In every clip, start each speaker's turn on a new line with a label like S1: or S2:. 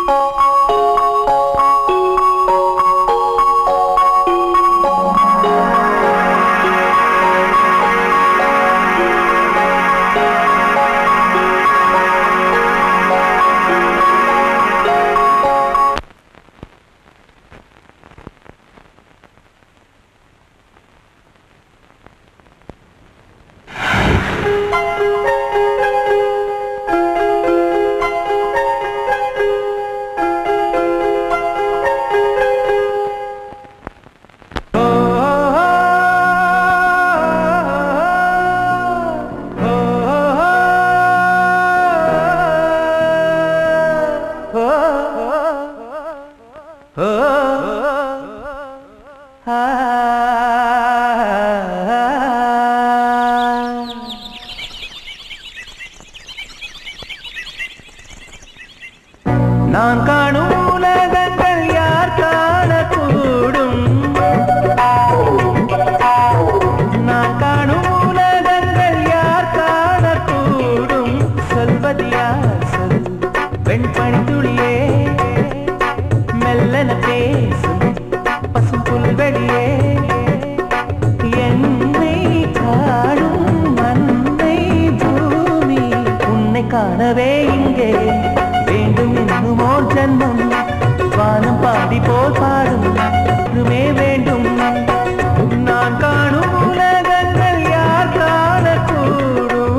S1: நான் காணும் உலகங்கள் யார் காணக்கூடும் நான் காணும் உலகங்கள் யார் காணக்கூடும் சொல்வது யார் சொல் வெண்பணி துளியே மெல்லன பேசும் பசும் புல்வெளியே என்னை காணும் அன்னை பூமி உன்னை காணவே இங்கே வேண்டும் இன்னுமோ ஜன்மம் வானம் பாடி போல் பாடும் இன்னுமே வேண்டும் நான் காணும் உலகங்கள் யார் காணக்கூடும்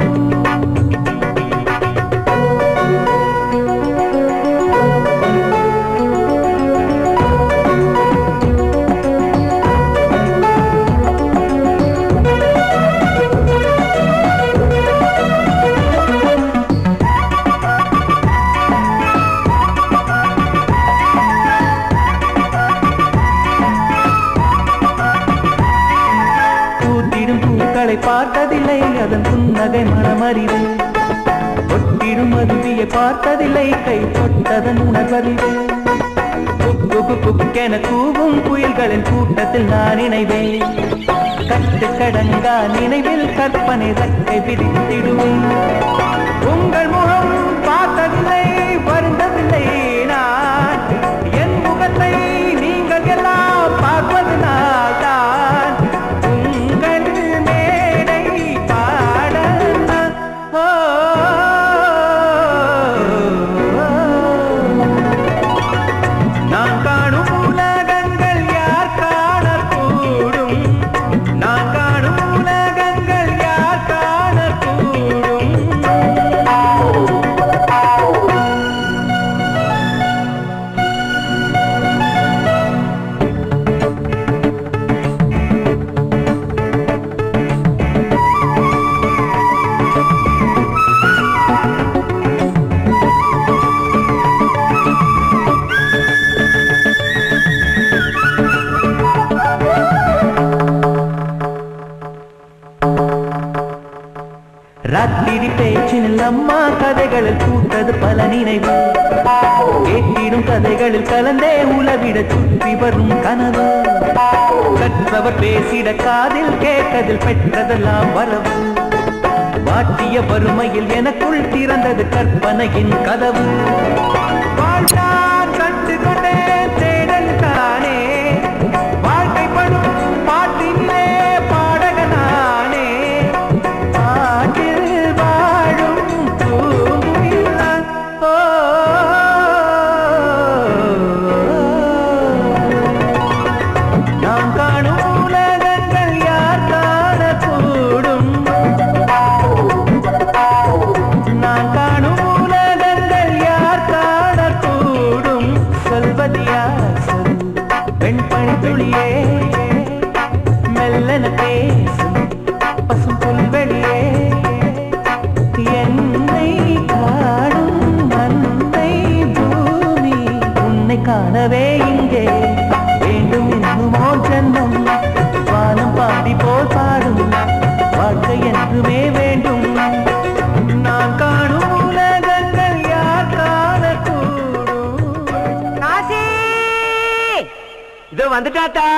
S1: பூத்திடும் பூக்களை பார்த்ததில்லை அதன் புன்னகை மனமறிவு ஒட்டிடும் அருவியை பார்த்ததில்லை கை தொட்டதன் உணர்வறிவு குக்கு குக்கென கூவும் புயல்களின் கூட்டத்தில் நான் இணைவேன் கட்டு கடங்கா நினைவில் கற்பனை ரக்கை விரித்திடுவேன் உங்கள் முகம் பார்த்ததில்லை வருந்தவில்லை நான் என் முகத்தை நீங்கள் எல்லாம் பார்ப்பதனால் தான் உங்கள் மேடை பாட ஓ, நான் காணும் உலகங்கள் யார் காணக்கூடும் நான் காணும் உலகங்கள் யார் காணக்கூடும் ராத்திரி பேச்சினில் அம்மா கதைகளில் கூட்டது பல நினைவு கேட்டிடும் கதைகளில் கலந்தே உலவிட சுற்றி வரும் கனவு கற்றவர் பேசிட காதில் கேட்டதில் பெற்றதெல்லாம் வரவு வாட்டிய வறுமையில் எனக்குள் திறந்தது கற்பனையின் கதவு வாழ்ந்தான் கண்டு கொண்டேன் தேடல் தானே வாழ்க்கைப்படும் பாட்டிலே பாடகனானே பாட்டில் வாழும் பூங்குயில் நான். ஓ நாம் காணும் உலகங்கள் யார் காணக்கூடும் நான் காணும் உலகங்கள் யார் காணக்கூடும் சொல்வது யார் சொல் வெண்பணி துளியே மெல்லன பேசும் பசும் புல்வெளியே என்னை காணும் அன்னை பூமி உன்னை காணவே இங்கே வேண்டும் இன்னுமோ ஜன்மம் வானம் பாடி போல் பாடும் வாழ்க்கை என்றுமே வேண்டும் நான் காணும் உலகங்கள் யார் காணக்கூடும்
S2: காசி இதோ வந்துட்டாத்தா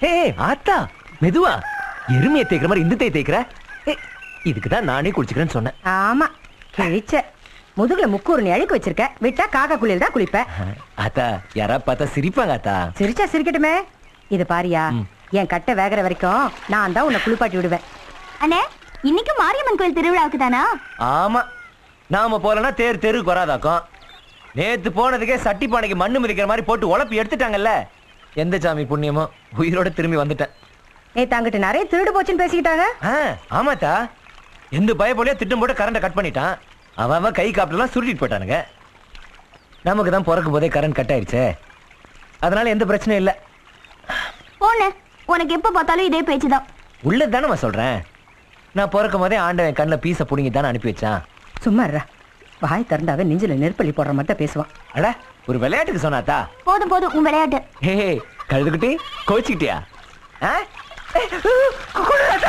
S2: ஏ ஆத்தா மெதுவா எருமையை தேய்க்கிற மாதிரி இந்த தேய் தேய்க்கிற ஏ, இதுக்கு தான் நானே குளிச்சுக்கிறேன்னு சொன்னேன்
S3: ஆமா கிழிச்ச முதுகுல முக்கூறு நீ அழுக்கு வச்சிருக்க விட்டா காக்கா குளியல் தான் குளிப்ப
S2: ஆத்தா யாரா பார்த்தா சிரிப்பாங்க ஆத்தா
S3: சிரிச்சா சிரிக்கட்டுமே இது பாரியா
S2: ம்.
S3: என் கட்டை வேகிற வரைக்கும் நான் தான் உன்னை குளிப்பாட்டி விடுவேன்
S4: அண்ணே இன்னைக்கு மாரியம்மன் கோயில் திருவிழாவுக்கு தானா
S2: ஆமா நாம போலனா தேர் தெருக்கு வராதாக்கும் நேத்து போனதுக்கே சட்டி பானைக்கு மண்ணு மிதிக்கிற மாதிரி போட்டு உழப்பி எடுத்துட்டாங்கல்ல எந்த சாமி புண்ணியமோ உயிரோட திரும்பி வந்துட்டேன்
S3: நேத்து அங்கிட்டு நிறைய திருடு போச்சுன்னு பேசிக்கிட்டாங்க
S2: ஆ, ஆமாத்தா எந்த பயப்போலியா திட்டம் போட்டு கரண்ட்டை கட் பண்ணிட்டான் அவன் அவன் கை காப்பிலாம் சுருட்டிட்டு போயிட்டானுங்க நமக்கு தான் பிறக்கும் போதே கரண்ட் கட் ஆயிடுச்சே அதனால எந்த பிரச்சனையும் இல்லை
S4: போன உனக்கு எப்ப பார்த்தாலும் இதே பேச்சுதான்
S2: உள்ளது தானே சொல்றேன் நான் பிறக்கும் போதே ஆண்டவன் கண்ணில் பீஸை பிடுங்கி தானே அனுப்பி வச்சான்
S3: சும்மா இருடா. வாய் திறந்தாவே நெஞ்சில நெருப்பள்ளி போடுற மட்டும் பேசுவான்
S2: அட ஒரு விளையாட்டுக்கு சொன்னாத்தா
S4: போதும் போதும் உன் விளையாட்டு
S2: ஹே கழுதுக்குட்டி கோச்சிக்கிட்டியா ஆ? ஏய், கொல்லுடாத்தா.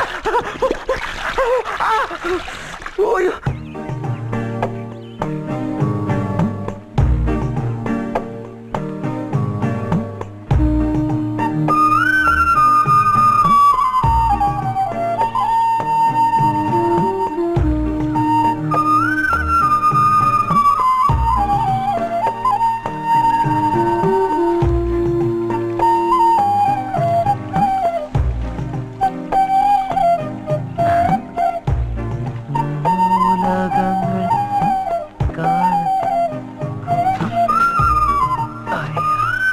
S2: ஓய்யோ. உலகங்கள் காண ஐயா.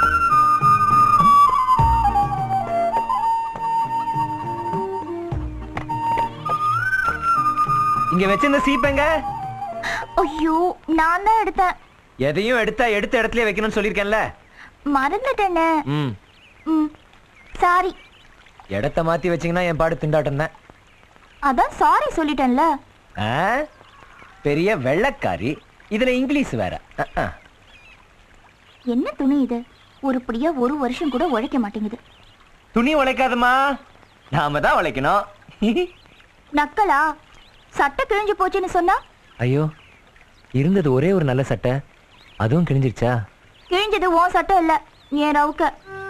S2: இங்க வச்சிருந்த சீப்பங்க
S4: ஐயோ நான் தான் எடுத்தேன்
S2: எதையும் எடுத்தா எடுத்த இடத்துல வைக்கணும்னு சொல்லியிருக்கேன்ல
S4: மறந்துட்டேனே
S2: ம்
S4: ம் சாரி
S2: இடத்த மாத்தி வச்சீங்கன்னா என் பாடு திண்டாட்டம் தான்
S4: அதான் சாரி சொல்லிட்டேன்ல
S2: ஆ? பெரிய வெள்ளக்காரி இதுல இங்கிலீஷ் வேற அஹ், அஹ்.
S4: என்ன துணி இது உருப்படியா ஒரு வருஷம் கூட உழைக்க மாட்டேங்குது
S2: துணி உழைக்காதம்மா நாம தான் உழைக்கணும்
S4: நக்கலா சட்டை கிழிஞ்சு போச்சுன்னு சொன்னா
S2: ஐயோ இருந்தது ஒரே ஒரு நல்ல சட்டை அதுவும் கிழிஞ்சிருச்சா
S4: கிழிஞ்சது உன் சட்டை இல்ல என் ரவுக்க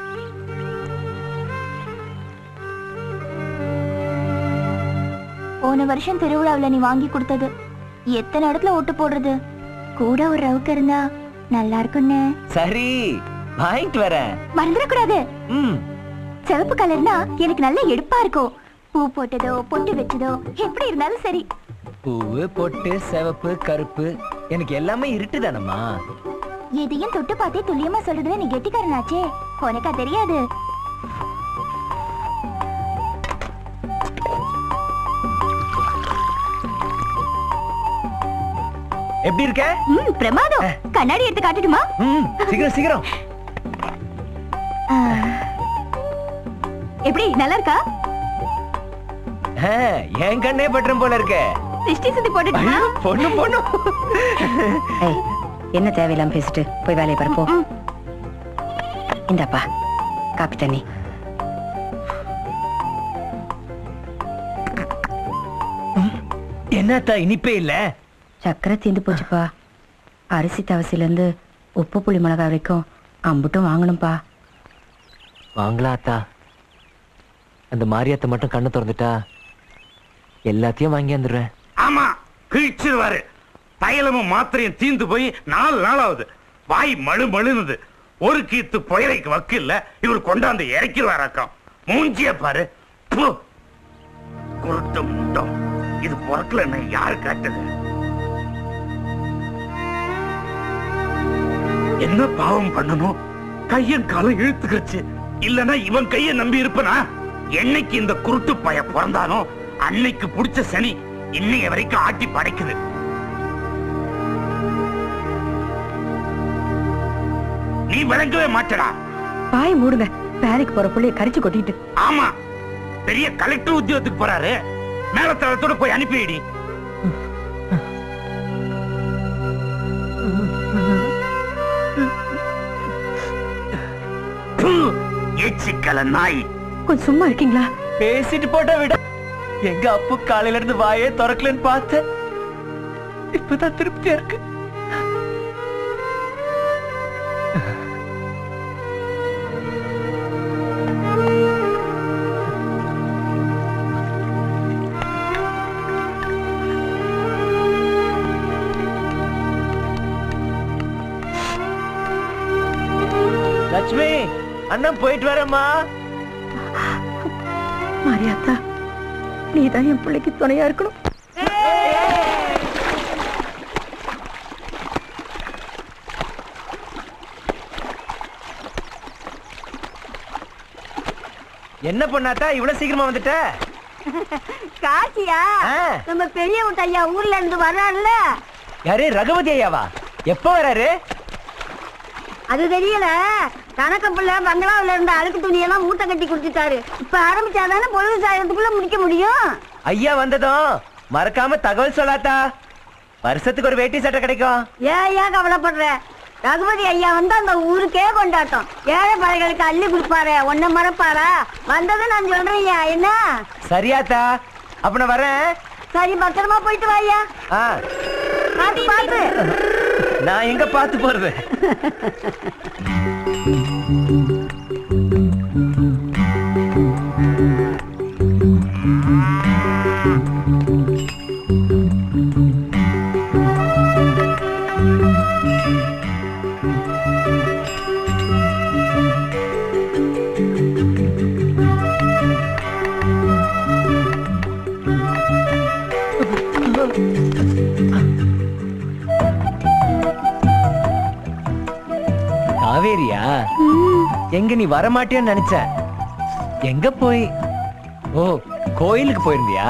S4: போன வருஷம் திருவிழாவுல நீ வாங்கி கொடுத்தது எத்தனை இடத்துல ஒட்டு போடுறது கூட ஒரு ரவுக்க இருந்தா நல்லா இருக்கும்னு
S2: சரி வாங்கிட்டு வரேன்
S4: மறந்துடக்கூடாது
S2: ம்
S4: சிவப்பு கலர்னா எனக்கு நல்ல எடுப்பா இருக்கும் பூ போட்டதோ பொட்டு வச்சதோ எப்படி இருந்தாலும் சரி
S2: பூவு பொட்டு சிவப்பு கருப்பு எனக்கு எல்லாமே இருட்டு தானம்மா
S4: எதையும் தொட்டு பார்த்தே துல்லியமா சொல்றதுல நீ கெட்டிக்காரனாச்சே உனக்கா தெரியாது
S2: எப்படி இருக்க
S4: ம் பிரமாதம் கண்ணாடி எடுத்து காட்டட்டுமா
S2: ம் சீக்கிரம் சீக்கிரம்
S4: ஆ. எப்படி நல்லா இருக்கா
S2: ஆ, என் கண்ணே பட்டுரும் போல இருக்க
S4: திருஷ்டி சுத்தி போட்டுட்டுமா
S2: ஐயோ, பொண்ணு பொண்ணு
S3: ஏய் என்ன தேவையில்லாம பேசிட்டு போய் வேலையை பரப்போ
S4: ம்.
S3: இந்தாப்பா காப்பி தண்ணி
S2: என்னத்தா இனிப்பே இல்ல
S3: சக்கரை தீந்து போச்சுப்பா அரிசி தவசில இருந்து உப்பு புளி மிளகாய் வரைக்கும் அம்புட்டும் வாங்கணும்ப்பா
S2: வாங்கலாம் அத்தா அந்த மாரியாத்த மட்டும் கண்ணு திறந்துட்டா எல்லாத்தையும் வாங்கி வந்துடுறேன்
S5: ஆமா கிழிச்சிருவாரு தைலமும் மாத்திரையும் தீந்து போய் நாலு நாள் ஆகுது வாய் மழு மழுனுது ஒரு கீத்து புயலைக்கு வக்கில்ல இவர் கொண்டாந்து இறக்கிடுவாராக்கம் மூஞ்சிய பாரு ப்பு. குருட்டு முண்டம் இது பொறக்கல நான் யாரு காட்டுது என்ன பாவம் பண்ணணும் கையன் காலம் இழுத்துக்கிடுச்சு இல்லனா இவன் கைய நம்பி இருப்பனா என்னைக்கு இந்த குருட்டு பய பிறந்தானோ அன்னைக்கு புடிச்ச சனி இன்னைய வரைக்கும் ஆட்டி படைக்குது நீ விளங்கவே மாட்டடா
S3: பாய் மூடுங்க வேலைக்கு போற புள்ளைய கரிச்சு கொட்டிட்டு
S5: ஆமா பெரிய கலெக்டர் உத்தியோகத்துக்கு போறாரு மேலத்தளத்தோட போய் அனுப்பிடி எச்சிக்கல நாய்
S3: கொஞ்சம் சும்மா இருக்கீங்களா
S2: பேசிட்டு போட்டா விட எங்க அப்பு காலையில இருந்து வாயே திறக்கலன்னு பார்த்தேன் இப்பதான் திருப்தியா இருக்கு லட்சுமி அண்ணன் போயிட்டு வரேம்மா
S3: மாரியாத்தா நீதான் என் பிள்ளைக்கு துணையா இருக்கணும்
S2: என்ன பண்ணாத்தா இவ்வளவு சீக்கிரமா வந்துட்ட
S6: காசியா
S2: ஆ.
S6: நம்ம பெரிய விட்ட ஐயா ஊர்ல இருந்து வர்றாருல்ல
S2: யாரு ரகுபதி ஐயாவா எப்ப வராரு
S6: அது தெரியல கணக்க பிள்ளை பங்களாவுல இருந்த அழுக்கு துணியெல்லாம் மூட்டை கட்டி கொடுத்துட்டாரு இப்ப ஆரம்பிச்சாதானே பொழுது சாயத்துக்குள்ள முடிக்க முடியும்
S2: ஐயா வந்ததும் மறக்காம தகவல் சொல்லாத்தா வருஷத்துக்கு ஒரு வேட்டி சட்டை கிடைக்கும்
S6: ஏன் ஏன் கவலைப்படுற ரகுபதி ஐயா வந்து அந்த ஊருக்கே கொண்டாட்டம் ஏழை பழைகளுக்கு அள்ளி கொடுப்பாரு ஒன்ன மறப்பாரா வந்ததை நான் சொல்றேன் ஐயா என்ன
S2: சரியாத்தா அப்ப நான் வரேன்
S6: சரி பத்திரமா போயிட்டு வா ஐயா
S2: ஆ,
S6: பாத்து பாத்து
S2: நான் எங்க பார்த்து போறது காவேரியா எங்க நீ வரமாட்டியோன்னு நினைச்சேன் எங்க போய் ஓ கோயிலுக்கு போயிருந்தியா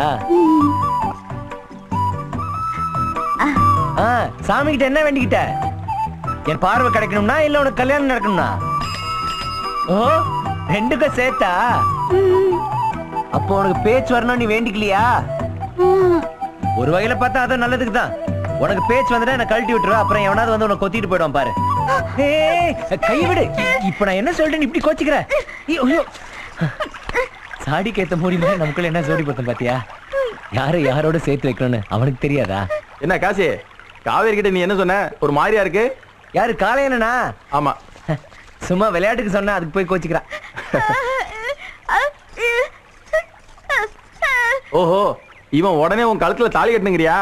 S2: ஆ சாமி கிட்ட என்ன வேண்டிக்கிட்ட என் பார்வை கிடைக்கணும்னா இல்ல உனக்கு கல்யாணம் நடக்கணும்னா ஓ ரெண்டுக்கும் சேர்த்தா அப்போ உனக்கு பேச்சு வரணும் நீ வேண்டிக்கலையா ஒரு வகையில பார்த்தா அதான் நல்லதுக்கு தான் உனக்கு பேச்சு வந்துட்டா என்ன கழட்டி விட்டுருவா அப்புறம் எவனாவது வந்து உனக்கு கொத்திட்டு போயிடுவான் பாரு ஏய், கை விடு இப்ப நான் என்ன சொல்றேன் இப்படி கோச்சிக்கிற ஐயோ, ஐயோ. சாடிக்கு ஏத்த மூடி மாதிரி நமக்குள்ள என்ன ஜோடி பார்த்தோம் பாத்தியா யாரை யாரோட சேர்த்து வைக்கணும்னு அவனுக்கு தெரியாதா
S7: என்ன காசி காவேரி கிட்ட நீ என்ன சொன்ன ஒரு மாதிரியா இருக்கு
S2: யாரு காளையனா
S7: ஆமா
S2: சும்மா விளையாட்டுக்கு சொன்னா அதுக்கு போய் கோச்சிக்கிறா
S7: ஓஹோ இவன் உடனே உன் கழுத்துல தாலி கட்டணுங்கிறியா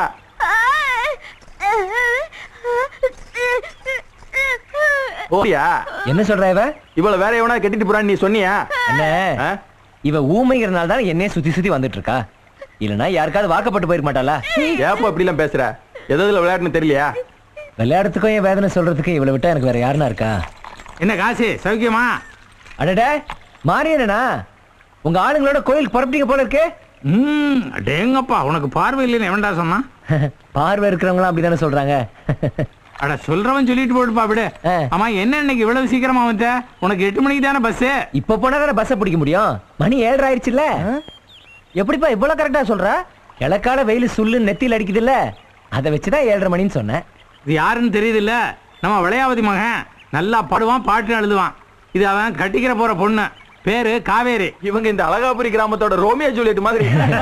S7: ஓடியா
S2: என்ன சொல்ற இவ
S7: இவ்வளவு வேற எவனா கட்டிட்டு போறான்னு நீ சொன்னியா
S2: அண்ணே
S7: ஆ?
S2: இவ ஊமைங்கிறனால தான் என்னைய சுத்தி சுத்தி வந்துட்டு இருக்கா இல்லனா யாருக்காவது வாக்கப்பட்டு போயிருக்க மாட்டாளா
S7: ஏப்பா இப்படி எல்லாம் பேசுற எதுல விளையாட்டுன்னு தெரியலையா
S2: விளையாடுறதுக்கும் என் வேதனை சொல்றதுக்கும் இவளை விட்டா எனக்கு வேற யாருன்னா இருக்கா
S5: என்ன காசு சௌக்கியமா
S2: அடட மாரியண்ணா உங்க ஆளுங்களோட கோயிலுக்கு புறப்பட்டீங்க போல இருக்கு
S5: ம் டேங்கப்பா உனக்கு பார்வை இல்லைன்னு எவன்டா சொன்னான்
S2: பார்வை இருக்கிறவங்களாம் அப்படிதானே சொல்றாங்க
S5: அட சொல்றவன் சொல்லிட்டு போட்டுப்பா விடு
S2: ஆ.
S5: ஆமா என்ன இன்னைக்கு இவ்வளவு சீக்கிரமா வந்த உனக்கு எட்டு மணிக்கு தானே பஸ்
S2: இப்ப போனா தானே பஸ்ஸை பிடிக்க முடியும் மணி ஏழரை ஆயிடுச்சுல்ல எப்படிப்பா இவ்வளவு கரெக்டா சொல்ற இலக்கால வெயில் சுள்ளு நெத்தியில் அடிக்குது இல்ல அதை வச்சுதான் ஏழரை மணின்னு சொன்னேன்
S5: இது யாருன்னு தெரியுது இல்ல நம்ம விளையாவதி மகன் நல்லா பாடுவான் பாட்டு எழுதுவான் இது அவன் கட்டிக்கிற போற பொண்ணு பேரு காவேரி
S7: இவங்க இந்த அழகாபுரி கிராமத்தோட ரோமியோ ஜூலியட் மாதிரி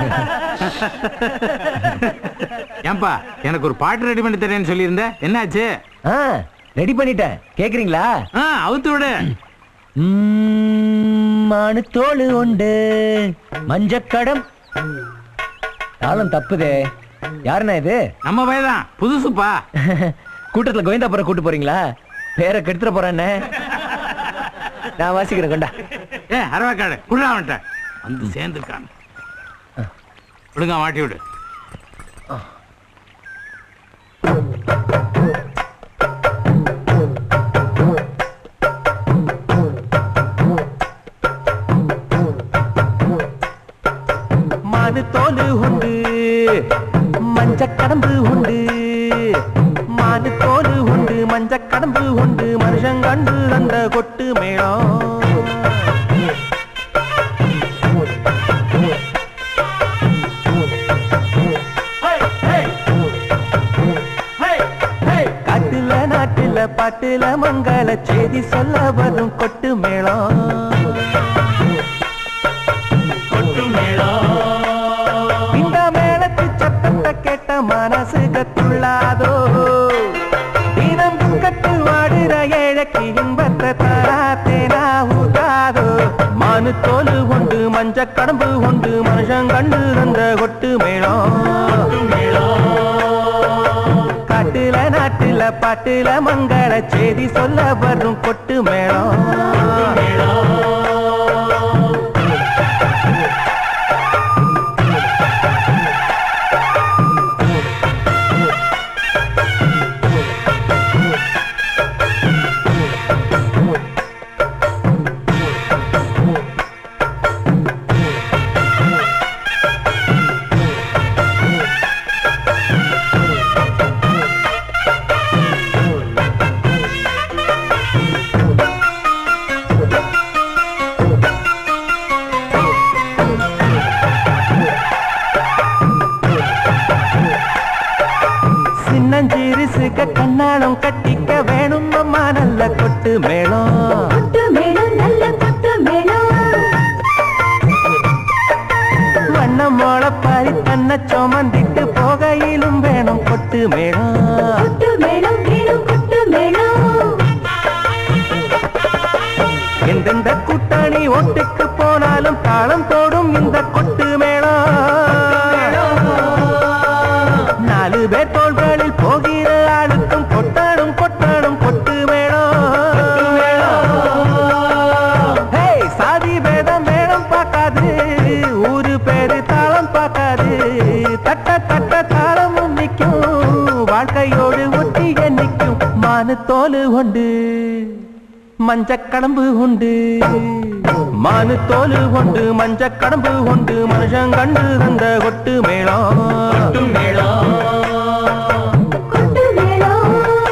S5: ஏன்பா எனக்கு ஒரு பாட்டு ரெடி பண்ணி தரேன்னு சொல்லியிருந்த என்னாச்சு
S2: ஆ ரெடி பண்ணிட்டேன் கேக்குறீங்களா
S5: ஆ அவுத்து விடு
S2: மானு தோளு உண்டு மஞ்சக்கடம் தாளம் தப்புதே யாருண்ணா இது
S5: நம்ம பையதான் புதுசுப்பா
S2: கூட்டத்துல கோவிந்தாபுரம் கூட்டு போறீங்களா பேரை கெடுத்துட போறேன்னு நான் வாசிக்கிறேன் கொண்டா
S5: ஏ அரவாக்காடு குடுறா அவன்கிட்ட வந்து சேர்ந்துருக்கான் விடுங்க மாட்டி விடு
S1: மானு தோலு உண்டு மஞ்ச கடம்பு உண்டு மானு தோலு உண்டு மஞ்ச கடம்பு உண்டு மனுஷன் கண்டு அந்த கொட்டு மேளம் காட்டுல நாட்டுல பாட்டுல மங்கள செய்தி சொல்ல வரும் கொட்டு மேளம் இந்த மேளத்து சத்தத்தை கேட்ட மனசு கத்துள்ளாதோ தினம் கட்டு வாடுற ஏழைக்கு இன்பத்தை தராத்தேனா ஊதாதோ மனு தோலு உண்டு மஞ்ச கடம்பு உண்டு மனுஷன் கண்டு தந்த கொட்டு மேளம் காட்டுல நாட்டுல பாட்டு காட்டுல மங்கள செய்தி சொல்ல வரும் கொட்டு மேளம் சின்னஞ்சிறுசுக கண்ணாடம் கட்டிக்க வேணும் அம்மா நல்ல கொட்டு மேளம்
S4: கொட்டு மேளம் நல்ல கொட்டு மேளம்
S1: வண்ணம் மோளப்பாரி தன்னை சுமந்திட்டு போகையிலும் வேணும் கொட்டு மேளம்
S4: கொட்டு மேளம் வேணும் கொட்டு மேளம்
S1: எந்தெந்த கூட்டணி ஒட்டுக்கு போனாலும் தாளம் தோடும் இந்த கொட்டு மேளம் நாலு பேர் தோள்களில் போகிற ஆளுக்கும் கொட்டாடும் கொட்டாடும் கொட்டு மேளம் ஹே, சாதி பேதம் மேளம் பார்க்காது ஊரு பேரு தாளம் பார்க்காது தட்ட தட்ட தாளமும் நிற்கும் வாழ்க்கையோடு ஒட்டிய நிற்கும் மானு தோலு உண்டு மஞ்சக் கடம்பு உண்டு மானு தோலு உண்டு மஞ்சக் கடம்பு உண்டு மனுஷன் கண்டு தந்த கொட்டு மேளம் கொட்டு மேளம்
S4: கொட்டு மேளம்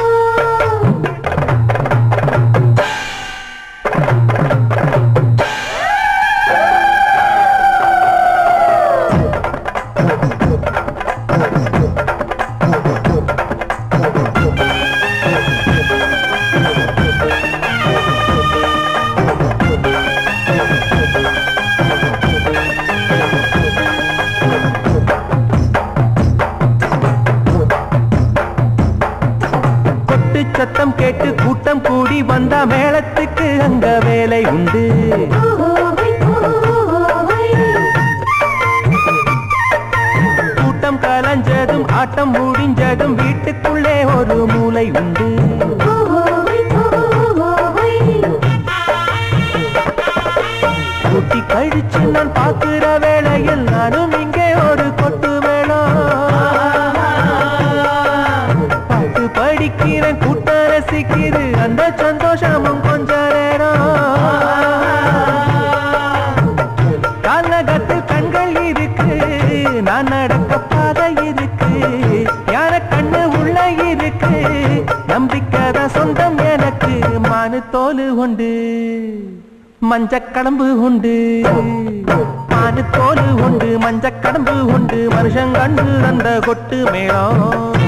S1: கொட்டு சத்தம் கேட்டு கூட்டம் கூடி வந்தா மேளத்துக்கு அங்க வேலை உண்டு கூட்டம் கலைஞ்சதும் ஆட்டம் முடிஞ்சதும் வீட்டுக்குள்ளே ஒரு மூலை உண்டு கூட்டி கழிச்சு நான் பார்க்கிற வேளையில் நானும் இங்கே ஒரு கொட்டு வேணும் பாட்டு படிக்கிறேன் கூட்டம் ரசிக்குது அந்த சந்தோஷமும் கொஞ்ச நேரம் காலகத்தில் கண்கள் இருக்கு நான் நடக்க பாதை இருக்கு யார கண்ணு உள்ள இருக்கு நம்பிக்கைதான் சொந்தம் எனக்கு மானு தோலு உண்டு மஞ்சக் கடம்பு உண்டு மானு தோலு உண்டு மஞ்சக் கடம்பு உண்டு மனுஷன் கண்டு அந்த கொட்டு மேளம்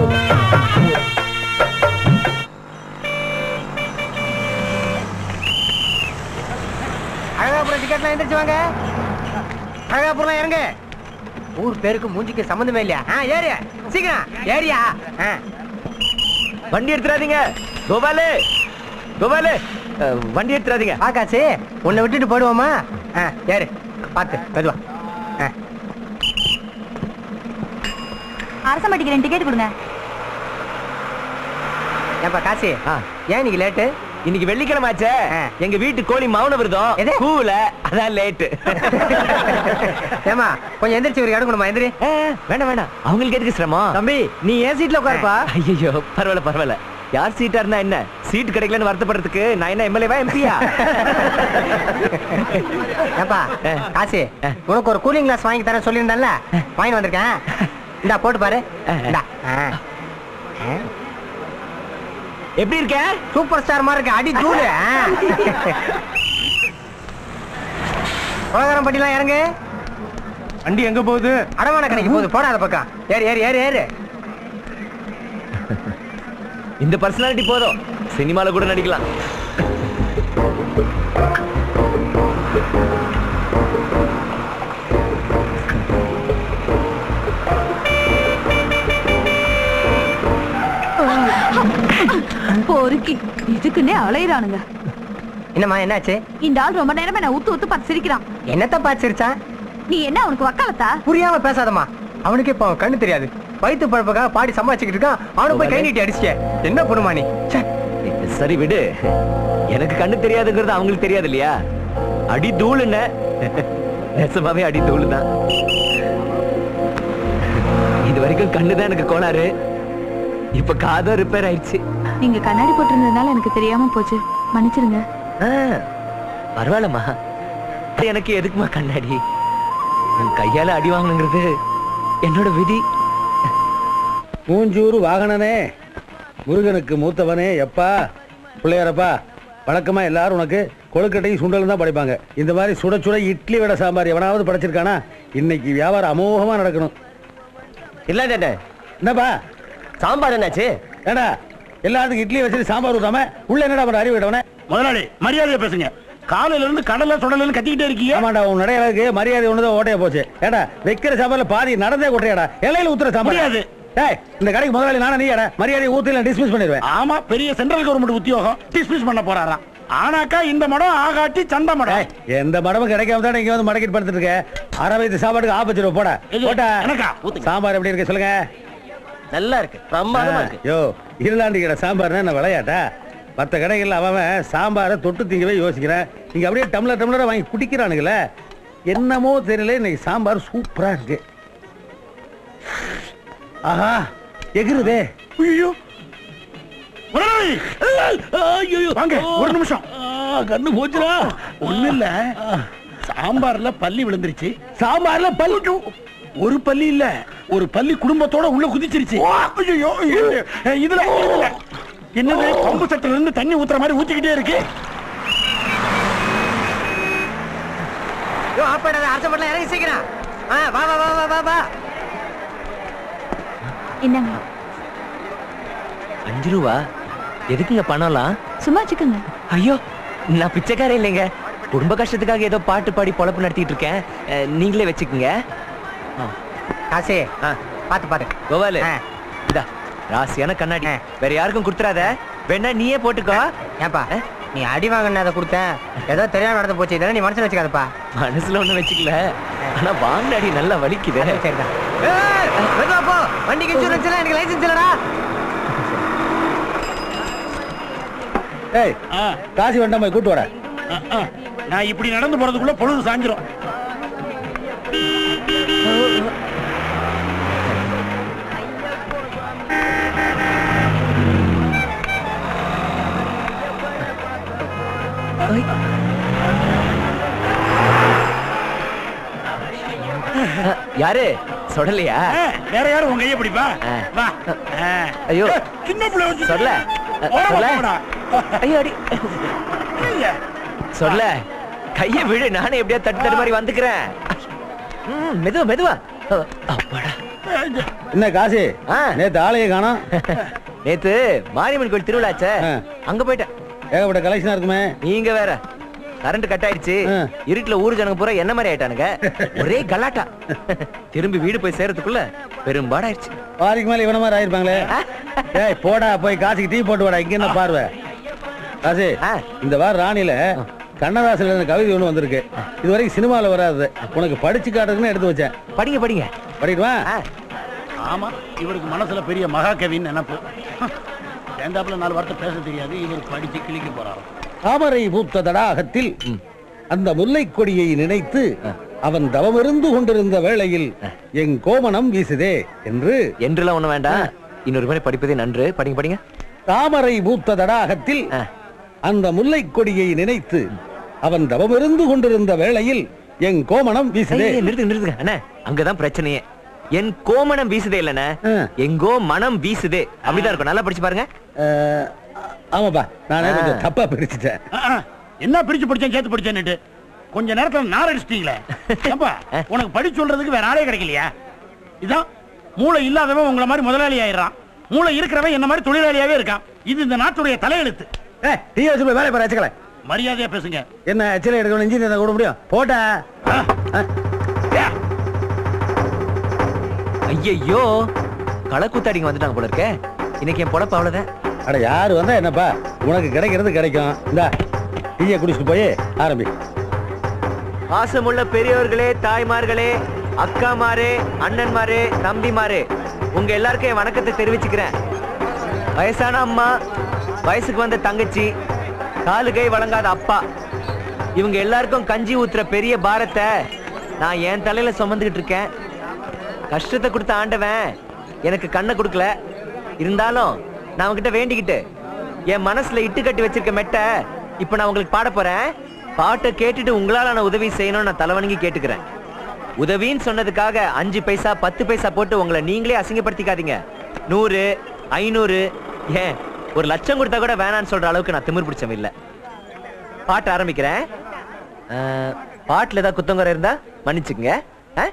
S2: அழகாபுரம் டிக்கெட்லாம் எந்திரிச்சு வாங்க அழகாபுரம் இறங்க ஊர் பேருக்கு மூஞ்சிக்கு சம்மந்தமே இல்லையா ஆ ஏறியா சீக்கிரம் ஏறியா ஆ
S7: வண்டி எடுத்துறாதீங்க கோபாலு கோபாலு அஹ், வண்டி எடுத்துறாதீங்க
S2: ஆகாச்சு உன்னை விட்டுட்டு போயிடுவோமா ஆ ஏறு பார்த்து மெதுவா ஆ
S4: அரசம்பட்டிக்கு ரெண்டு டிக்கெட் கொடுங்க
S2: ஏன்பா காசி
S7: ஆ.
S2: ஏன் இன்னைக்கு லேட்டு
S7: இன்னைக்கு வெள்ளிக்கிழமை ஆச்சே
S2: ஆ.
S7: எங்க வீட்டு கோழி மௌன விரதம்
S2: எது?
S7: கூல அதான் லேட்டு
S2: ஏமா கொஞ்சம் எந்திரிச்சு ஒரு இடம் கொடுமா எந்திரி
S7: வேண்டாம் வேண்டாம் அவங்களுக்கு எதுக்கு சிரமம்
S2: தம்பி நீ ஏன் சீட்ல உட்காருப்பா
S7: ஐயோ பரவாயில்ல பரவாயில்ல யார் சீட்டா இருந்தா என்ன சீட் கிடைக்கலன்னு வருத்தப்படுறதுக்கு நான் என்ன எம்எல்ஏவா எம்பியா
S2: ஏப்பா காசி உனக்கு ஒரு கூலிங் கிளாஸ் வாங்கி தரேன் சொல்லியிருந்தேன்ல வாங்கி வந்திருக்கேன் இந்தா போட்டு பாரு இந்தா ஆ. ஆ.
S7: எப்படி இருக்க
S2: சூப்பர் ஸ்டார் மாதிரி இருக்கு அடி தூளு உலகரம் பட்டிலாம் இறங்கு
S5: வண்டி எங்க போகுது
S2: அடமான கடைக்கு போகுது போடாத பக்கம் ஏறு ஏறு ஏறு ஏறு
S7: இந்த பர்சனாலிட்டி போதும் சினிமால கூட நடிக்கலாம்
S8: பொறுக்கி இதுக்குன்னே அலையிறானுங்க
S2: என்னம்மா என்னாச்சு
S8: இந்த ஆள் ரொம்ப நேரமா என்ன உத்து உத்து பார்த்து சிரிக்கிறான்
S2: என்னத்த பாச்சிருச்சான்
S8: நீ என்ன அவனுக்கு வக்காலத்தா
S2: புரியாம பேசாதம்மா அவனுக்கு இப்போ கண்ணு தெரியாது வயிற்று பழப்புக்காக பாடி சமாளிச்சுக்கிட்டு இருக்கான் அவனை போய் கை நீட்டி அடிச்சிட்ட என்ன பண்ணுமா நீ ச்சே.
S7: சரி விடு எனக்கு கண்ணு தெரியாதுங்கிறது அவங்களுக்கு தெரியாது இல்லையா அடி தூள் என்ன நெசமாவே அடி தூள் தான் இது வரைக்கும் கண்ணு தான் எனக்கு கோளாறு இப்ப காதும் ரிப்பேர் ஆயிடுச்சு
S8: நீங்க கண்ணாடி போட்டிருந்ததுனால எனக்கு தெரியாம போச்சு மன்னிச்சிருங்க
S7: ஆ, பரவாயில்லம்மா எனக்கு எதுக்குமா கண்ணாடி உன் கையால அடி வாங்கணுங்கிறது என்னோட விதி
S9: மூஞ்சூர் வாகனனே முருகனுக்கு மூத்தவனே எப்பா பிள்ளையாரப்பா வழக்கமா எல்லாரும் உனக்கு கொழுக்கட்டையும் சுண்டலும் தான் படைப்பாங்க இந்த மாதிரி சுட சுட இட்லி வடை சாம்பார் எவனாவது படைச்சிருக்கானா இன்னைக்கு வியாபாரம் அமோகமா நடக்கணும்
S2: இல்ல டேட்டே
S9: என்னப்பா
S2: சாம்பார் என்னாச்சு
S9: ஏடா எல்லாத்துக்கும் இட்லி வச்சுட்டு சாம்பார் ஊத்தாம உள்ள என்னடா பண்ண அறிவு விடவனே
S5: முதலாளி மரியாதையா பேசுங்க காலையில இருந்து கடலை சுடலன்னு கத்திக்கிட்டே இருக்கீங்க
S9: ஆமாண்டா உன் நடையாளருக்கு மரியாதை ஒண்ணுதான் ஓட்டையா போச்சு ஏடா வைக்கிற சாம்பார்ல பாதி நடந்தே கொட்டையாடா இலையில ஊத்துற சாம்பார்
S5: முடியாது.
S9: டேய் இந்த கடைக்கு முதலாளி நானே நீ மரியாதை ஊத்தி டிஸ்மிஸ் பண்ணிடுவேன்
S5: ஆமா பெரிய சென்ட்ரல் கவர்மெண்ட் உத்தியோகம் டிஸ்மிஸ் பண்ண போறாராம் ஆனாக்கா இந்த மடம் ஆகாட்டி சண்டை மடம்
S9: ஏய், எந்த மடமும் கிடைக்காம தான் இங்க வந்து மடக்கிட்டு படுத்துட்டு இருக்க அரை வயது சாப்பாட்டுக்கு ஆப்பச்சு ரூபா போட
S5: இது,
S9: போட்டா
S5: எனக்கா? ஊத்துங்க.
S9: சாம்பார் எப்படி இருக்கு சொல்லுங்க
S2: நல்லா இருக்கு பிரமாதமா இருக்கு
S9: யோ இருளாண்டி கடை சாம்பார்னா என்ன விளையாட்டா மற்ற கடைகள்ல அவன் அவன் சாம்பாரை தொட்டு திங்கவே யோசிக்கிறேன் இங்க அப்படியே டம்ளர் டம்ளரா வாங்கி குடிக்கிறானுங்களே என்னமோ தெரியல இன்னைக்கு சாம்பார் சூப்பரா இருக்கு ஆஹா எகிருதே
S5: ஐயோ முதலாளி ஐயோ வாங்க ஒரு நிமிஷம்
S9: கண்ணு போச்சுடா
S5: ஒண்ணு இல்ல சாம்பார்ல பல்லி விழுந்துருச்சு
S9: சாம்பார்ல பல்லு
S5: ஒரு பல்லி இல்ல ஒரு பல்லி குடும்பத்தோட உள்ள குதிச்சிருச்சு ஐயோ இதுல இதுல என்னது பம்பு சட்டில இருந்து தண்ணி ஊத்துற மாதிரி ஊத்திக்கிட்டே இருக்கு
S2: யோ ஆப்பாடாத அரச பண்ணல இறங்கி சீக்கிரம் ஆ வா வா வா வா வா வா
S8: என்னங்க
S7: அஞ்சு ரூபா எதுக்குங்க பணம்லாம்
S8: சும்மா வச்சுக்கோங்க
S7: ஐயோ நான் பிச்சைக்காரன் இல்லைங்க குடும்ப கஷ்டத்துக்காக ஏதோ பாட்டு பாடி பொழப்பு நடத்திட்டு இருக்கேன் அஹ், நீங்களே வச்சுக்கோங்க
S2: காசே
S7: ஆ,
S2: பாத்து பாத்து
S7: கோபாலு
S2: ஆ.
S7: இதா ராசியான கண்ணாடி
S2: ஆ.
S7: வேற யாருக்கும் கொடுத்துறாத வேணா நீயே போட்டுக்கோ
S2: ஏன்பா நீ அடி வாங்கின அதை கொடுத்தேன் ஏதோ தெரியாம நடந்து போச்சு இதெல்லாம் நீ மனசுல வச்சுக்காதப்பா
S7: மனசுல ஒண்ணும் வச்சுக்கல ஆனா வாங்கின அடி நல்லா வலிக்குது
S2: சரிதான் ஏய், மெதுவா போ வண்டிக்கு இன்சூரன்ஸ் இல்ல எனக்கு லைசென்ஸ் இல்லடா
S9: ஏய்
S5: ஆ,
S9: காசி வேண்டாம் போய் கூட்டு வரேன்
S5: ஆ, ஆ. நான் இப்படி நடந்து போறதுக்குள்ள பொழுது சாஞ்சிரும்
S7: யாரு சொல்லலையா
S5: ஆ, வேற யாரும் உங்க கையை பிடிப்பா
S7: ஆ.
S5: வா ஆ.
S7: ஐயோ.
S5: ஏய், சின்ன பிள்ளை வச்சு
S7: சொல்ல
S5: ஓரமா
S7: சொல்ல
S5: போடா.
S7: ஐயோ அடி
S5: இல்ல.
S7: சொல்ல கைய விடு நானே எப்படியா தட்டு தட்டு மாதிரி வந்துக்கிறேன் ம், மெதுவா மெதுவா அ- அப்பாடா
S9: என்ன காசி
S7: ஆ.
S9: நேத்து ஆளையே காணோம்
S7: நேத்து மாரியம்மன் கோயில் திருவிழாச்சே
S9: ஆ.
S7: அங்க போயிட்டேன்
S9: ஏகப்பட்ட கலெக்ஷனா இருக்குமே
S7: நீங்க வேற கரண்ட் கட் ஆயிடுச்சு
S9: ஆ.
S7: இருட்டுல ஊர் ஜனங்க பூரா என்ன மாதிரி ஆயிட்டானுங்க ஒரே கலாட்டா திரும்பி வீடு போய் சேர்றதுக்குள்ள பெரும்பாடாயிருச்சு
S9: பாதிக்கு மேல இவன மாதிரி ஆயிருப்பாங்களே ஏய் போடா போய் காசிக்கு டீ போட்டு வாடா இங்க என்ன பார்வை காசி
S7: ஆ.
S9: இந்த வாரம் ராணியில கண்ணதாசன் எழுதின கவிதை ஒண்ணு வந்திருக்கு இது வரைக்கும் சினிமால வராது உனக்கு படிச்சு காட்டுறதுன்னு எடுத்து வச்சேன்
S7: படிங்க படிங்க
S9: படிக்கட்டுமா
S7: ஆ.
S5: ஆமா இவருக்கு மனசுல பெரிய மகாகவின்னு நினைப்பு சேர்ந்தாப்புல நாலு வார்த்தை பேச தெரியாது இவர் படிச்சு கிழிக்க போறாரு
S9: தாமரை பூத்த தடாகத்தில் அந்த முல்லை கொடியை நினைத்து அவன் தவமிருந்து கொண்டிருந்த வேளையில் என் கோமணம் வீசுதே என்று
S7: என்றெல்லாம் ஒண்ணு வேண்டாம் இன்னொரு முறை படிப்பதே நன்று படிங்க படிங்க
S9: தாமரை பூத்த தடாகத்தில்
S7: ஆ.
S9: அந்த முல்லை கொடியை நினைத்து அவன் தவமிருந்து கொண்டிருந்த வேளையில் என் கோமணம் வீசுதே
S7: ஏய், நிறுத்துங்க நிறுத்துங்க அண்ணா அங்கதான் பிரச்சனையே என் கோமணம் வீசுதே இல்லண்ணே
S9: ஆ.
S7: எங்கோ மனம் வீசுதே அப்படிதான் இருக்கும் நல்லா படிச்சு பாருங்க
S9: அஹ், ஆமாப்பா நானே
S7: ஆ.
S9: கொஞ்சம் தப்பா பிரிச்சுட்டேன்
S5: ஆ, ஆ. என்ன பிரிச்சு படிச்சேன் சேர்த்து படிச்சேன்னுட்டு கொஞ்ச நேரத்துல நார் அடிச்சிட்டீங்களே ஏப்பா உனக்கு படிச்சு சொல்றதுக்கு வேற ஆளே கிடைக்கலையா இதான் மூளை இல்லாதவன் உங்களை மாதிரி முதலாளி ஆயிடுறான் மூளை இருக்கிறவன் என்ன மாதிரி தொழிலாளியாவே இருக்கான் இது இந்த நாட்டுடைய தலையெழுத்து
S9: ஏய், டீ வச்சு போய் வேலை பாரு வச்சுக்கல
S5: மரியாதையா பேசுங்க
S9: என்ன எச்சில எடுக்கணும் இன்ஜினியர் கூட முடியும் போட்டா
S5: ஆ.
S7: ஐயையோ களக்கூத்தாடிங்க வந்துட்டாங்க போல இருக்கே இன்னைக்கு என் பொழப்பு அவ்வளவுதான்
S9: அட யாரு வந்தா என்னப்பா உனக்கு கிடைக்கிறது கிடைக்கும் இந்தா டீயை குடிச்சிட்டு போய் ஆரம்பி
S7: பாசமுள்ள பெரியவர்களே தாய்மார்களே அக்காமாரே அண்ணன்மாரே தம்பிமாரே உங்க எல்லாருக்கும் என் வணக்கத்தை தெரிவிச்சுக்கிறேன் வயசான அம்மா வயசுக்கு வந்த தங்கச்சி காலு கை வழங்காத அப்பா இவங்க எல்லாருக்கும் கஞ்சி ஊத்துற பெரிய பாரத்தை நான் என் தலையில சுமந்துகிட்டு இருக்கேன் கஷ்டத்தை கொடுத்த ஆண்டவன் எனக்கு கண்ணை கொடுக்கல இருந்தாலும் நான் அவன்கிட்ட வேண்டிக்கிட்டு என் மனசுல இட்டு கட்டி வச்சிருக்க மெட்டை இப்ப நான் உங்களுக்கு பாட போறேன் பாட்டை கேட்டுட்டு உங்களால நான் உதவி செய்யணும்னு நான் தலைவணங்கி கேட்டுக்கிறேன் உதவின்னு சொன்னதுக்காக அஞ்சு பைசா பத்து பைசா போட்டு உங்களை நீங்களே அசிங்கப்படுத்திக்காதீங்க நூறு ஐநூறு ஏன் ஒரு லட்சம் கொடுத்தா கூட வேணான்னு சொல்ற அளவுக்கு நான் திமிர் பிடிச்சவன் இல்ல பாட்டு ஆரம்பிக்கிறேன் அஹ், பாட்டுல ஏதாவது குத்தங்குறை இருந்தா மன்னிச்சுக்கங்க அஹ்?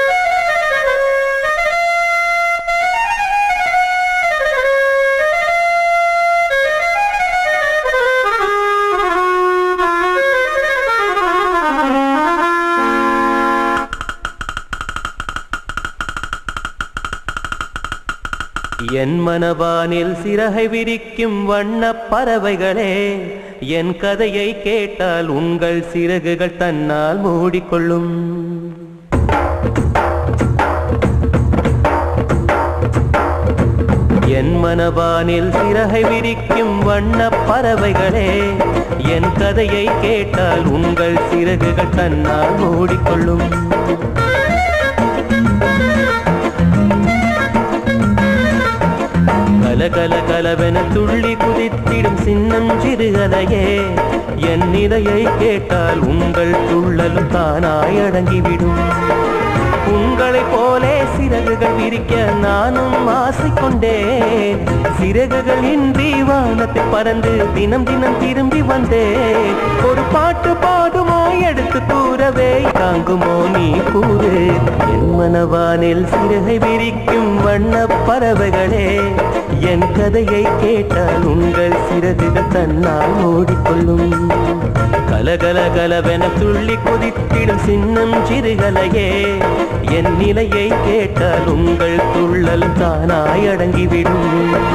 S1: என் மனவானில் சிறகை விரிக்கும் வண்ணப் பறவைகளே என் கதையை கேட்டால் உங்கள் சிறகுகள் தன்னால் மூடிக்கொள்ளும் என் மனவானில் சிறகை விரிக்கும் வண்ணப் பறவைகளே என் கதையை கேட்டால் உங்கள் சிறகுகள் தன்னால் மூடிக்கொள்ளும் கல கல கலவென துள்ளி குதித்திடும் சின்னம் சிறுகதையே என் நிலையை கேட்டால் உங்கள் துள்ளலும் தானாய் அடங்கிவிடும் உங்களைப் போலே சிறகுகள் விரிக்க நானும் ஆசை கொண்டேன் சிறகுகள் இன்றி வானத்தை பறந்து தினம் தினம் திரும்பி வந்தேன் ஒரு பாட்டு பாடுமோ எடுத்து கூறவே தாங்குமோ நீ கூறு என் மனவானில் சிறகை விரிக்கும் வண்ணப் பறவைகளே என் கதையை கேட்டால் உங்கள் சிறகுகள் தன்னால் மூடிக்கொள்ளும் கலகல கலவென துள்ளி குதித்திடும் சின்னம் சிறுகலையே என் நிலையை கேட்டால் உங்கள் துள்ளல் தானாய் அடங்கிவிடும்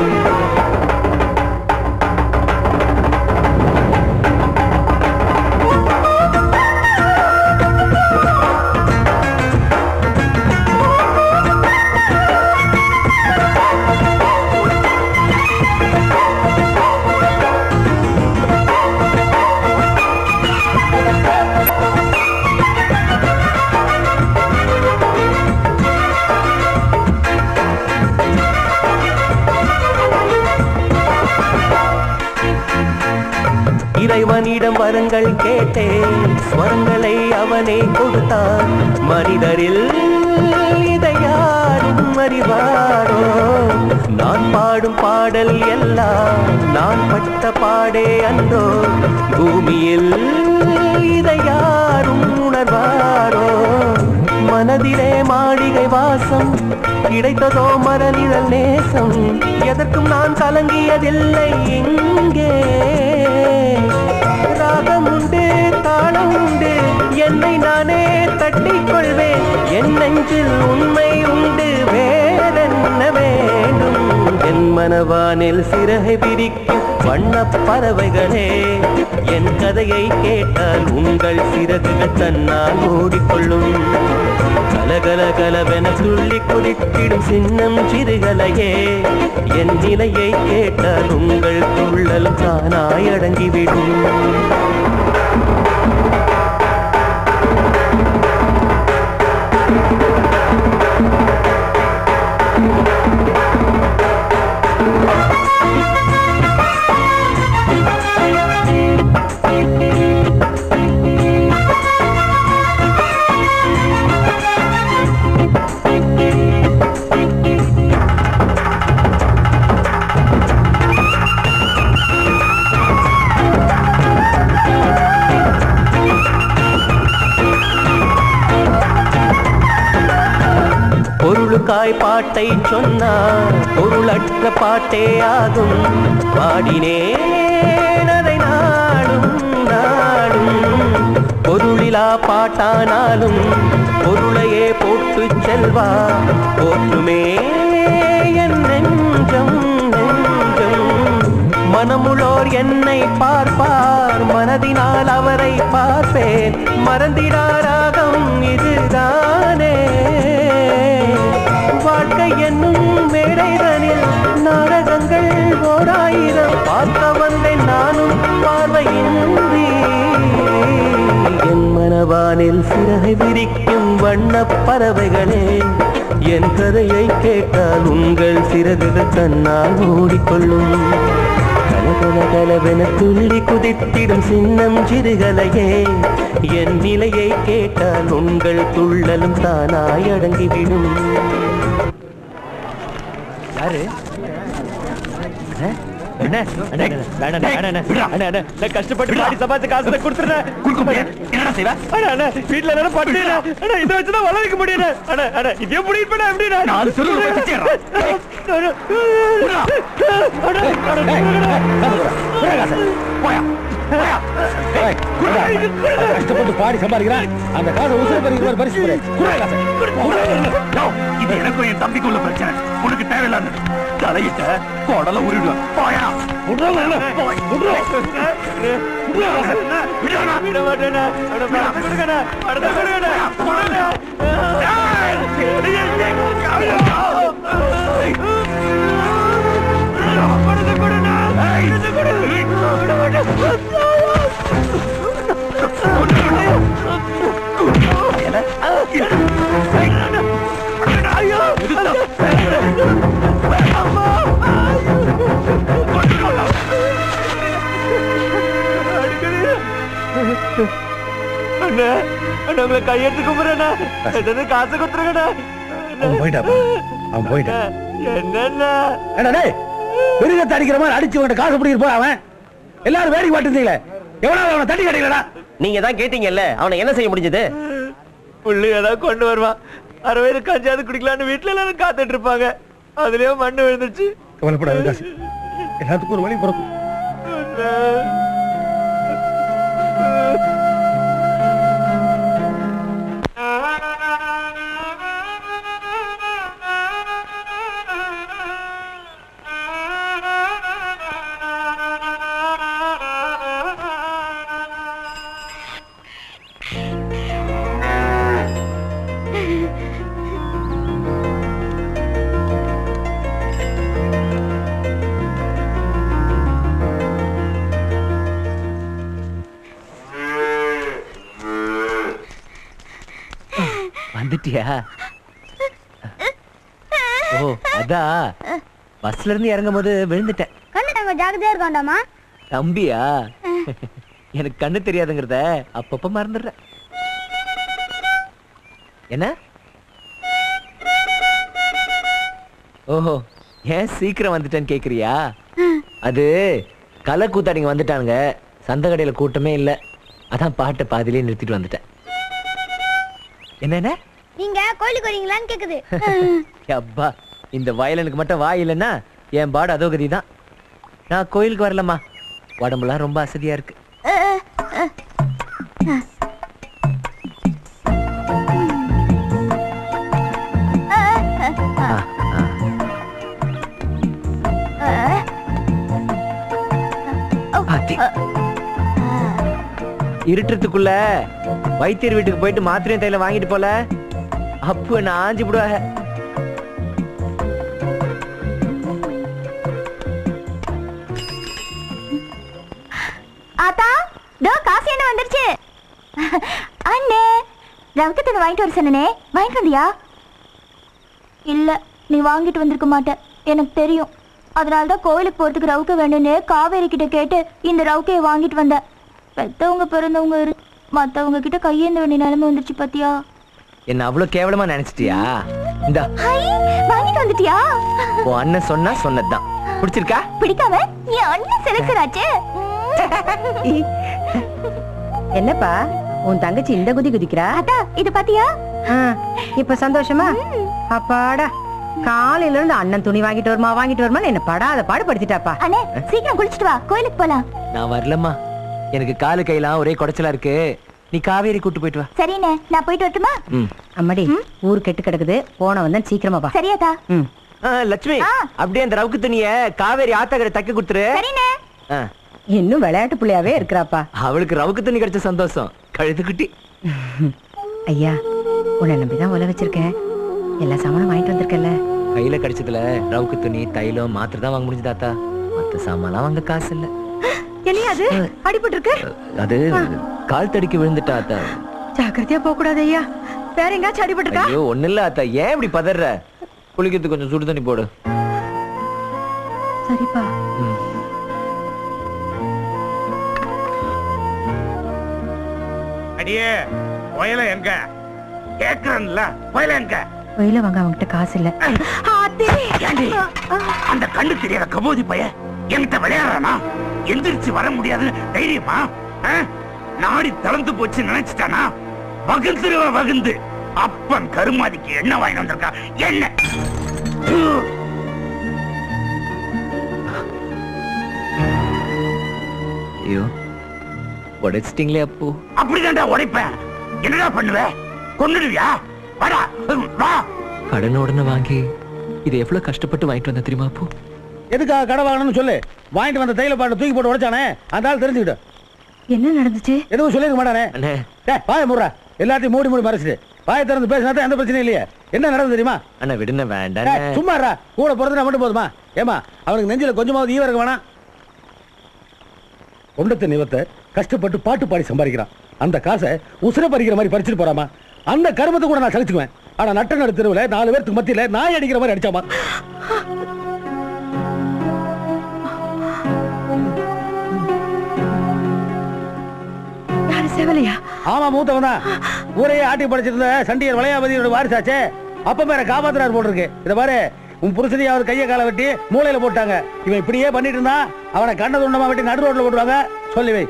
S1: இறைவனிடம் வரங்கள் கேட்டேன் ஸ்வரங்களை அவனே கொடுத்தான் மனிதரில் இதை யாரும் அறிவாரோ நான் பாடும் பாடல் எல்லாம் நான் பட்ட பாடே அன்றோ பூமியில் இதை யாரும் உணர்வாரோ மனதிலே மாளிகை வாசம் கிடைத்ததோ மரநிழல் நேசம் எதற்கும் நான் கலங்கியதில்லை இங்கே ராகம் உண்டு தாளம் உண்டு என்னை நானே தட்டிக் கொள்வேன் என் நெஞ்சில் உண்மை உண்டு வேறென்ன வேண்டும் என் மனவானில் சிறகை விரிக்கும் வண்ணப் பறவைகளே என் கதையை கேட்டால் உங்கள் சிறகுகள் தன்னால் மூடிக்கொள்ளும் கலகல கலவென துள்ளி குதித்திடும் சின்னம் சிறுகலையே என் நிலையை கேட்டால் உங்கள் துள்ளல் தானாய் அடங்கிவிடும் பொருளுக்காய் பாட்டை சொன்னார் பொருளற்ற பாட்டே ஆகும் பாடினேன் அதை நாடும் நாடும் பொருளிலா பாட்டானாலும் பொருளையே போட்டு செல்வா போற்றுமே என் நெஞ்சம் நெஞ்சம் மனமுளோர் என்னை பார்ப்பார் மனதினால் அவரை பார்ப்பேன் மறந்திடாராகம் இதுதானே வாழ்க்கை என்னும் ஓராயிரம் பார்க்க வந்தேன் நானும் பார்வையின்றி என் மனவானில் சிறகை விரிக்கும் வண்ணப் பறவைகளே என் கதையை கேட்டால் உங்கள் சிறகுகள் தன்னால் ஓடிக்கொள்ளும் கலகல கலவென துள்ளி குதித்திடும் சின்னம் சிறுகலையே என் நிலையை கேட்டால் உங்கள் துள்ளலும் தானாய் அடங்கிவிடும்
S7: யாரு அண்ணே, அண்ணே, அண்ணே, அண்ணே, வேணாம், அண்ணே, அண்ணே, அண்ணே, அண்ணே, அண்ணே, நான் கஷ்டப்பட்டு பாடி சம்பாதிச்ச காசு தான் கொடுத்துடுறேன்.
S5: என்னடா செய்வ
S7: அண்ணே, அண்ணே, வீட்ல எல்லாரும் பட்டினி, அண்ணே, இதை வச்சுதான் வளர வைக்க முடியும், அண்ணே, அண்ணே, இதே முடிவு பண்ண எப்படிண்ணே?
S5: நாலு தெருவுல போய் பிச்சைடுறா.
S7: அண்ணே, அண்ணே, அண்ணே,
S5: போயா போயா
S9: ஏய், குடுடா. கஷ்டப்பட்டு பாடி சம்பாதிக்கிறான் அந்த காசை உசுர பெரிய பரிசு கொடு. குடுடா காசை.
S5: யோ, இது எனக்கும் என் தம்பிக்குள்ள பிரச்சனை உனக்கு தேவையில்லாத தலையிட்ட குடல உருடுவேன் போயா
S9: விட்றா, விட்றா.
S5: போய், விட்றா. விட்றா. விட்றா.
S7: விட மாட்டேண்ணே. அண்ணே, பணத்தை கொடுங்கண்ணே, பணத்தை கொடுங்கண்ணே, கொடுங்கண்ணே. பணத்தை கொடுண்ணே, பணத்தை கொடுண்ணே. அண்ணே, அண்ணே, உங்களை கையெடுத்து கும்பிடுறேண்ணே. என்னது காசு கொடுத்துருங்கண்ணே.
S9: அவன் போயிட்டாப்பா அவன் போயிட்டான்
S7: என்னண்ணே
S9: ஏடா டேய் மிருகத்தை அடிக்கிற மாதிரி அடிச்சு உன்கிட்ட காசு பிடிக்கிற போய் அவன் எல்லாரும் வேடிக்கை பார்த்துருந்தீங்களே எவ்வளவு அவனை தட்டி கட்டிங்களா
S1: நீங்க தான் கேட்டீங்கல்ல அவனை என்ன செய்ய முடிஞ்சது
S7: புள்ளி ஏதாவது கொண்டு வருவான் அரை வயது கஞ்சாவது குடிக்கலான்னு வீட்டுல எல்லாரும் காத்துட்டு இருப்பாங்க அதுலயும் மண்ணு விழுந்துருச்சு
S9: கவலைப்படாத காசு எல்லாத்துக்கும் ஒரு வழி பிறக்கும்
S7: வந்துட்டியா ஓ அதான் பஸ்ல இருந்து இறங்கும் போது விழுந்துட்டேன்
S4: கண்ணு நாங்க ஜாகிரதையா இருக்கோண்டாமா
S7: தம்பியா எனக்கு கண்ணு தெரியாதுங்கிறத அப்பப்ப மறந்துடுறேன் என்ன ஓஹோ ஏன் சீக்கிரம் வந்துட்டேன்னு கேக்குறியா அது கலை கூத்தாடிங்க வந்துட்டானுங்க சந்த கடையில கூட்டமே இல்ல அதான் பாட்டை பாதியிலே நிறுத்திட்டு வந்துட்டேன் என்னென்ன
S4: நீங்க கோயிலுக்கு வரீங்களான்னு கேக்குது
S7: அப்பா இந்த வயலனுக்கு மட்டும் வாய் இல்லைன்னா என் பாடு அதோகதி தான் நான் கோயிலுக்கு வரலம்மா உடம்புலாம் ரொம்ப அசதியா இருக்கு ஆ, ஆ. பாத்தி. இருட்டுறதுக்குள்ள வைத்தியர் வீட்டுக்கு போயிட்டு மாத்திரையும் தைல வாங்கிட்டு போல அப்ப நான் ஆஞ்சு விடுவாங்க
S4: ஆத்தா தோ காசு என்ன வந்துருச்சு அண்ணே ரவுக்கத்தை வாங்கிட்டு வர சொன்னனே வாங்கிட்டு வந்தியா இல்ல நீ வாங்கிட்டு வந்திருக்க மாட்ட எனக்கு தெரியும் அதனால தான் கோயிலுக்கு போறதுக்கு ரவுக்க வேணும்னு காவேரி கிட்ட கேட்டு இந்த ரவுக்கையை வாங்கிட்டு வந்தேன் பெத்தவங்க பிறந்தவங்க இரு மத்தவங்க கிட்ட கையேந்த வேண்டிய நிலைமை வந்துருச்சு பாத்தியா
S7: என்ன அவ்வளவு கேவலமா நினைச்சிட்டியா இந்தா
S4: ஹை வாங்கிட்டு வந்துட்டியா
S7: உன் அண்ணன் சொன்னா சொன்னதுதான் பிடிச்சிருக்கா
S4: பிடிக்காம என் அண்ணன் சிறக்கிறாச்சே
S3: என்னப்பா உன் தங்கச்சி இந்த குதி குதிக்கிறா
S4: அத்தா இது பாத்தியா
S3: ஆ, இப்ப சந்தோஷமா அப்பாடா காலையில இருந்து அண்ணன் துணி வாங்கிட்டு வருமா வாங்கிட்டு வருமா என்ன படாத பாடுபடுத்திட்டாப்பா
S4: அண்ணே சீக்கிரம் குளிச்சிட்டு வா கோயிலுக்கு போலாம்
S7: நான் வரலம்மா எனக்கு காலு கையெல்லாம் ஒரே குடைச்சலா இருக்கு நீ காவேரி கூட்டு போயிட்டு வா
S4: சரிண்ணே நான் போயிட்டு வரட்டுமா
S7: ம்.
S3: அம்மாடி ஊர் கெட்டு கிடக்குது போன வந்தேன் சீக்கிரமா வா
S4: சரியாதா
S3: ம்
S7: ஆ, லட்சுமி
S4: ஆ.
S7: அப்படியே அந்த ரவுக்கு துணிய காவேரி ஆத்தாக்கரை தைக்க கொடுத்துரு
S4: சரிண்ணே
S7: ஆ,
S3: இன்னும் விளையாட்டு புள்ளையாவே இருக்கிறாப்பா
S7: அவளுக்கு ரவுக்கு துணி கிடைச்ச சந்தோஷம் கழுது குட்டி
S3: ஐயா உன்னை நம்பிதான் உல வச்சிருக்கேன் எல்லா சாமானும் வாங்கிட்டு வந்திருக்கல
S7: கையில கிடைச்சதுல ரவுக்கு துணி தைலம் மாத்திரை தான் வாங்க முடிஞ்சதாத்தா மத்த சாமான்லாம் வாங்க காசு இல்ல
S3: என்னையா அது அடிபட்டு இருக்கு
S7: அது கால் தடிக்கு விழுந்துட்டா அத்தா
S3: ஜாக்கிரதையா போக கூடாது ஐயா வேற எங்காச்சும் அடிபட்டு இருக்கா
S7: ஐயோ ஒண்ணு இல்ல அத்தா ஏன் இப்படி பதற குளிக்கிறதுக்கு கொஞ்சம் சுடு தண்ணி போடு
S3: சரிப்பா
S7: ம்.
S5: அடியே புயல எங்க கேக்குறேன்ல புயல எங்க
S3: வெயில வாங்க அவங்ககிட்ட காசு இல்ல
S5: ஏண்டி அந்த கண்ணு தெரியாத கபோதி பைய என்கிட்ட விளையாடுறானா எந்திரிச்சு வர முடியாதுன்னு தைரியமா ஆ? நாடி தளர்ந்து போச்சு நினைச்சிட்டானா வகுந்துருவ வகுந்து அப்பன் கருமாதிக்கு என்ன வாங்கி வந்திருக்கா என்ன
S7: ஐயோ உடைச்சிட்டீங்களே அப்போ
S5: அப்படிதான்டா உடைப்பேன் என்னடா பண்ணுவ கொன்னுடுவியா வாடா வா
S7: கடன் உடனே வாங்கி இதை எவ்வளவு கஷ்டப்பட்டு வாங்கிட்டு வந்த தெரியுமா அப்போ
S9: எதுக்காக கடை வாங்கணும்னு சொல்லு வாங்கிட்டு வந்த தைல பாட்டை தூக்கி போட்டு உடைச்சானே அந்த ஆள் தெரிஞ்சுக்கிட்டு
S3: என்ன நடந்துச்சு
S9: எதுவும் சொல்லிருக்க மாட்டானே
S7: அண்ணே
S9: டேய் வாய முடுறா எல்லாத்தையும் மூடி மூடி மறைச்சிட்டு வாய திறந்து பேசினா தான் எந்த பிரச்சனையும் இல்லையே என்ன நடந்தது தெரியுமா
S7: அண்ணா விடுன
S9: டேய்,
S7: வேண்டாம்
S9: சும்மா இருடா. கூட பிறந்தா மட்டும் போதுமா ஏமா அவனுக்கு நெஞ்சில கொஞ்சமாவது ஈவ இருக்க வேணாம் ஒண்டத்தை நிவத்தை கஷ்டப்பட்டு பாட்டு பாடி சம்பாதிக்கிறான் அந்த காசை உசுர பறிக்கிற மாதிரி பறிச்சுட்டு போறாமா அந்த கருமத்தை கூட நான் சலிச்சுக்குவேன் ஆனா நட்ட நடு தெருவுல நாலு பேருக்கு மத்தியில நாய் அடிக்கிற மாதிரி அடிச்சாமா
S3: யாரு செவலையா
S9: ஆமா மூத்தவன் தான் ஊரையே ஆட்டி படைச்சிருந்த சண்டியர் வளையாபதியோட வாரிசாச்சே அப்ப பேர காப்பாத்துறாரு போட்டிருக்கு இத பாரு உன் புருஷனையும் அவர் கையை காலை வெட்டி மூளையில போட்டாங்க இவன் இப்படியே பண்ணிட்டு இருந்தா அவனை கண்ண துண்டமா வெட்டி நடு ரோட்ல போட்டுவாங்க சொல்லி வை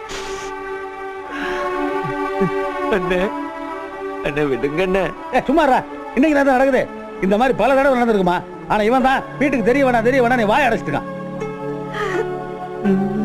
S7: அண்ணே அண்ணே விடுங்க அண்ணே
S9: ஏய், சும்மா இருடா. இன்னைக்கு தான் நடக்குது இந்த மாதிரி பல தடவை நடந்திருக்குமா ஆனா இவன் தான் வீட்டுக்கு தெரிய வேணாம் தெரிய வேணாம் நீ வாய் அடைச்சிட்டுக்கான்